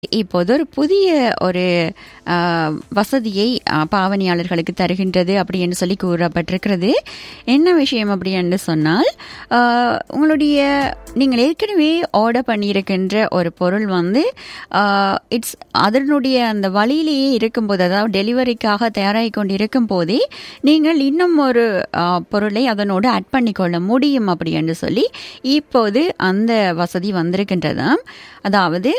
இப்போது ஒரு புதிய ஒரு ஆ, வசதியை ஆ, பாவனையாளர்களுக்கு தருகின்றது அப்படின்னு சொல்லி கூறப்பட்டிருக்கிறது என்ன விஷயம் அப்படின்னு சொன்னால் ஆ, உங்களுடைய நீங்கள் ஏற்கனவே ஆர்டர் பண்ணியிருக்கின்ற ஒரு பொருள் வந்து இட்ஸ் அதனுடைய அந்த வழியிலேயே இருக்கும்போது அதாவது டெலிவரிக்காக தயாராகி கொண்டு இருக்கும் போதே நீங்கள் இன்னும் ஒரு ஆ, பொருளை அதனோடு ஆட் பண்ணிக்கொள்ள முடியும் அப்படின்னு சொல்லி இப்போது அந்த வசதி வந்திருக்கின்றதாம் அதாவது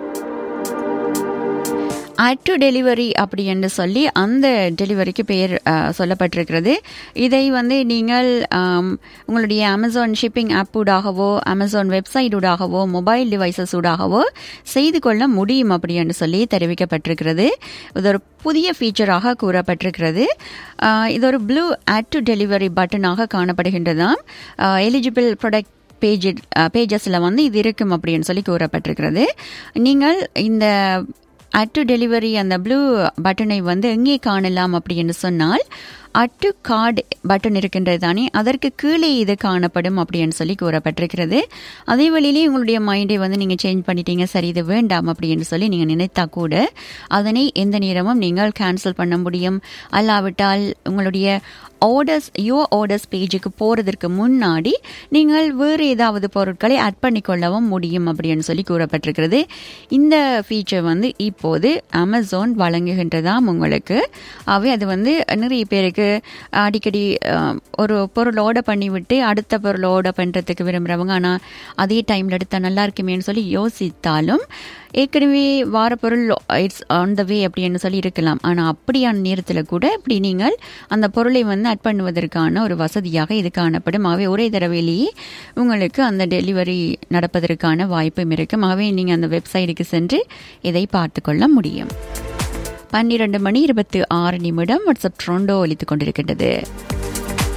ஆட் டு டெலிவரி அப்படி என்று சொல்லி அந்த டெலிவரிக்கு பெயர் அஹ், சொல்லப்பட்டிருக்கிறது இதை வந்து நீங்கள் ஆம், உங்களுடைய அமேசான் ஷிப்பிங் ஆப் ஊடாகவோ அமேசான் வெப்சைட் ஊடாகவோ மொபைல் டிவைசஸ் ஊடாகவோ செய்து கொள்ள முடியும் அப்படி என்று சொல்லி தெரிவிக்கப்பட்டிருக்கிறது இது ஒரு புதிய ஃபீச்சராக கூறப்பட்டிருக்கிறது அஹ், இது ஒரு ப்ளூ ஆட் டு டெலிவரி பட்டனாக காணப்படுகின்றதாம் எலிஜிபிள் ப்ராடக்ட் பேஜ் பேஜஸில் வந்து இது இருக்கும் அப்படின்னு சொல்லி கூறப்பட்டிருக்கிறது நீங்கள் இந்த அட் டு டெலிவரி அந்த ப்ளூ பட்டனை வந்து எங்கே காணலாம் அப்படின்னு சொன்னால் அட்டு கார்டு பட்டன் இருக்கின்றது தானே அதற்கு கீழே இது காணப்படும் அப்படின்னு சொல்லி கூறப்பட்டிருக்கிறது அதே வழியிலே உங்களுடைய மைண்டை வந்து நீங்கள் சேஞ்ச் பண்ணிட்டீங்க சரி இது வேண்டாம் அப்படின்னு சொல்லி நீங்கள் நினைத்தா கூட அதனை எந்த நேரமும் நீங்கள் கேன்சல் பண்ண முடியும் அல்லாவிட்டால் உங்களுடைய ஆர்டர்ஸ் யோ ஆர்டர்ஸ் பேஜுக்கு போகிறதுக்கு முன்னாடி நீங்கள் வேறு ஏதாவது பொருட்களை ஆட் பண்ணிக்கொள்ளவும் முடியும் அப்படின்னு சொல்லி கூறப்பட்டிருக்கிறது இந்த ஃபீச்சர் வந்து இப்போது அமேசான் வழங்குகின்றதாம் உங்களுக்கு ஆகவே அது வந்து நிறைய பேருக்கு அடிக்கடி அஹ், ஒரு பொருள் ஆர்டர் பண்ணிவிட்டு அடுத்த பொருள் ஆர்டர் பண்ணுறதுக்கு விரும்புகிறவங்க ஆனால் அதே டைமில் எடுத்தால் நல்லா இருக்குமேன்னு சொல்லி யோசித்தாலும் ஏற்கனவே வார பொருள் இட்ஸ் ஆன் த வே அப்படின்னு சொல்லி இருக்கலாம் ஆனால் அப்படியான நேரத்தில் கூட இப்படி நீங்கள் அந்த பொருளை வந்து ஆட் பண்ணுவதற்கான ஒரு வசதியாக இது காணப்படும் ஆகவே ஒரே தடவையிலேயே உங்களுக்கு அந்த டெலிவரி நடப்பதற்கான வாய்ப்பும் இருக்கும் ஆகவே நீங்கள் அந்த வெப்சைட்டுக்கு சென்று இதை பார்த்து கொள்ள முடியும் பன்னிரண்டு மணி இருபத்தி ஆறு நிமிடம் வாட்ஸ்அப் ட்ரோண்டோ ஒலித்துக் கொண்டிருக்கின்றது